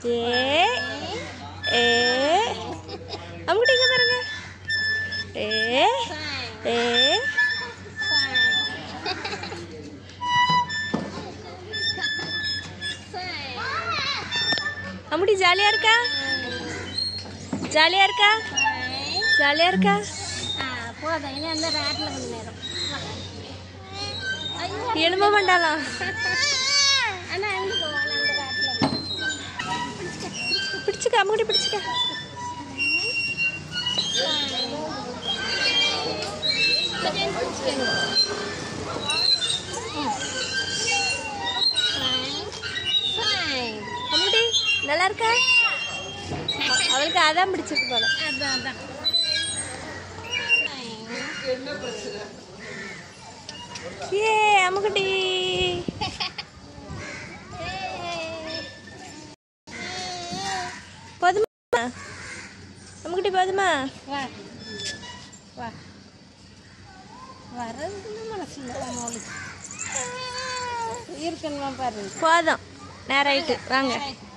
ஏ ஏ அம்முக்குட்டி இங்கே பாருங்க ஏ ஏ அம்முட்டி ஜாலியா இருக்கா ஜாலியா இருக்கா ஜாலியா இருக்கா போதும் இனி அந்த ராட்டில் கொஞ்ச நேரம் எழும்ப மாட்டாளாம் அண்ணா எழுந்து போவான் அந்த ராட்டில் பிடிச்சுக்க அம்முக்குட்டி பிடிச்சுக்க அம்முட்டி நல்லா இருக்கா அவளுக்கு அதான் பிடிச்சிருக்கு போல அதான் அதான் ஏ அம்முக்குட்டி போதுமா அம்முக்குட்டி போதுமா வா வா வர்றதுக்குன்னு மனசு இல்லை அவளுக்கு இருக்கணுமா பாரு போதும் நேரம் ஆயிட்டு வாங்க